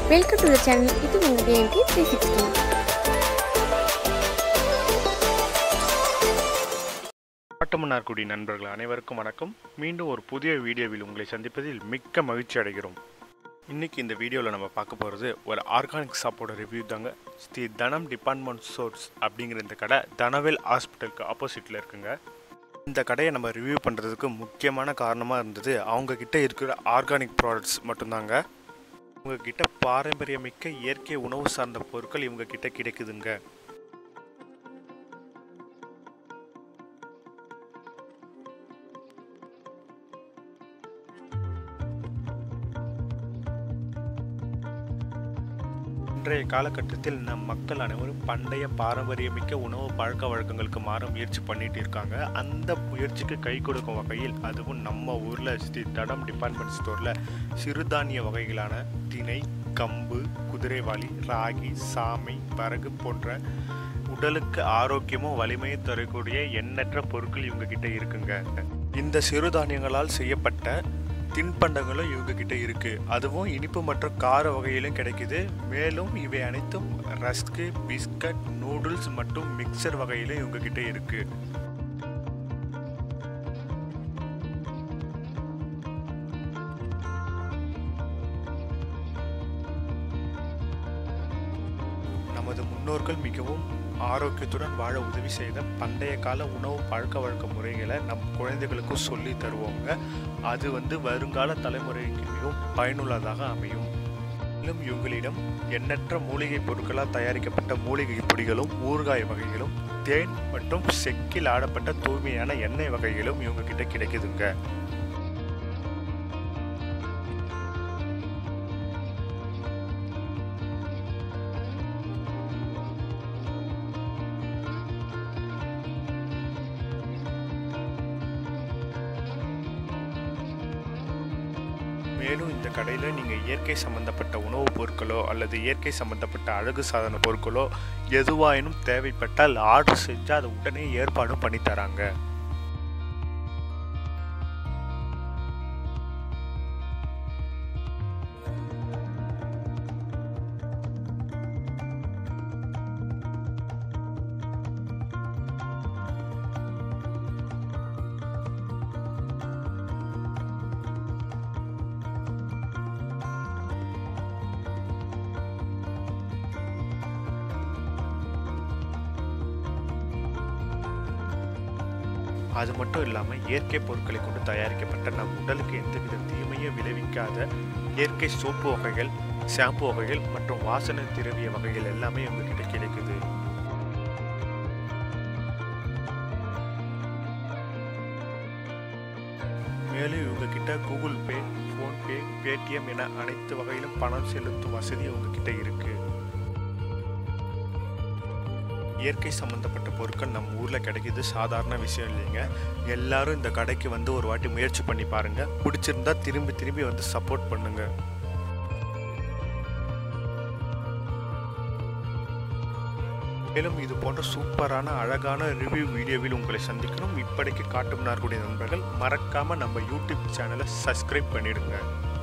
welcome to the channel இது உங்கள் KMK three sixty Kattumannarkudi நண்பர்கள் அனைவருக்கும் வணக்கம் மீண்டும் ஒரு புதிய வீடியோவில் உங்களை சந்திப்பதில் மிக்க மகிழ்ச்சி அடைகிறோம் இன்னைக்கு இந்த வீடியோவில் நம்ம பார்க்க போகிறது ஒரு ஆர்கானிக் ஷாப்போட ரிவ்யூ தாங்க ஸ்ரீ தனம் டிபார்ட்மெண்ட் ஸ்டோர்ஸ் அப்படிங்கிற இந்த கடை தனவேல் ஹாஸ்பிட்டலுக்கு ஆப்போசிட்டில் இருக்குங்க இந்த கடையை நம்ம ரிவ்யூ பண்ணுறதுக்கு முக்கியமான காரணமாக இருந்தது அவங்க கிட்ட இருக்கிற ஆர்கானிக் ப்ராடக்ட்ஸ் மட்டும்தாங்க இவங்க கிட்ட பாரம்பரியமிக்க இயற்கை உணவு சார்ந்த பொருட்கள் இவங்க கிட்ட கிடைக்குதுங்க இன்றைய காலகட்டத்தில் நம் மக்கள் அனைவரும் பண்டைய பாரம்பரியமிக்க உணவு பழக்க வழக்கங்களுக்கு மாற முயற்சி பண்ணிட்டு இருக்காங்க அந்த முயற்சிக்கு கை கொடுக்கும் வகையில் அதுவும் நம்ம ஊரில் ஸ்ரீ தடம் டிபார்ட்மெண்ட் ஸ்டோரில் சிறுதானிய வகைகளான திணை கம்பு குதிரைவாளி ராகி சாமை வரகு போன்ற உடலுக்கு ஆரோக்கியமும் வலிமையும் தரக்கூடிய எண்ணற்ற பொருட்கள் இவங்க கிட்ட இருக்குங்க இந்த சிறுதானியங்களால் செய்யப்பட்ட தின்பண்டங்களும் இவங்க கிட்ட இருக்கு அதுவும் இனிப்பு மற்றும் கார வகையிலும் கிடைக்குது மேலும் இவை அனைத்தும் ரஸ்க்கு பிஸ்கட் நூடுல்ஸ் மற்றும் மிக்சர் வகையிலும் இவங்க கிட்ட இருக்கு நமது முன்னோர்கள் மிகவும் ஆரோக்கியத்துடன் வாழ உதவி செய்த பண்டைய கால உணவு பழக்க வழக்க முறைகளை நம் குழந்தைகளுக்கும் சொல்லி தருவோங்க அது வந்து வருங்கால தலைமுறைக்கு மிகவும் பயனுள்ளதாக அமையும் மேலும் இவங்களிடம் எண்ணற்ற மூலிகை பொருட்களால் தயாரிக்கப்பட்ட மூலிகை பொடிகளும் ஊறுகாய் வகைகளும் தேன் மற்றும் செக்கில் ஆடப்பட்ட தூய்மையான எண்ணெய் வகைகளும் இவங்க கிட்ட கிடைக்குதுங்க மேலும் இந்த கடையில் நீங்கள் இயற்கை சம்பந்தப்பட்ட உணவுப் பொருட்களோ அல்லது இயற்கை சம்பந்தப்பட்ட அழகு சாதன பொருட்களோ எதுவாயினும் தேவைப்பட்டால் ஆர்டர் செஞ்சு அதை உடனே ஏற்பாடும் பண்ணி தராங்க அது மட்டும் இல்லாமல் இயற்கை பொருட்களை கொண்டு தயாரிக்கப்பட்ட நம் உடலுக்கு எந்தவித தீமையும் விளைவிக்காத இயற்கை சோப்பு வகைகள் ஷாம்பு வகைகள் மற்றும் வாசனை திரவிய வகைகள் எல்லாமே உங்ககிட்ட கிடைக்குது மேலும் இவங்க கிட்ட கூகுள் பே ஃபோன்பே பேடிஎம் என அனைத்து வகையிலும் பணம் செலுத்தும் வசதி உங்ககிட்ட இருக்கு இயற்கை சம்மந்தப்பட்ட பொருட்கள் நம்ம ஊரில் கிடைக்கிது சாதாரண விஷயம் இல்லைங்க எல்லாரும் இந்த கடைக்கு வந்து ஒரு வாட்டி முயற்சி பண்ணி பாருங்க பிடிச்சிருந்தா திரும்பி திரும்பி வந்து சப்போர்ட் பண்ணுங்க மேலும் இது போன்ற சூப்பரான அழகான ரிவ்யூ வீடியோவில் உங்களை சந்திக்கணும் இப்படிக்கு காட்டும் நார்குடி நண்பர்கள் மறக்காம நம்ம யூடியூப் சேனலை சப்ஸ்கிரைப் பண்ணிடுங்க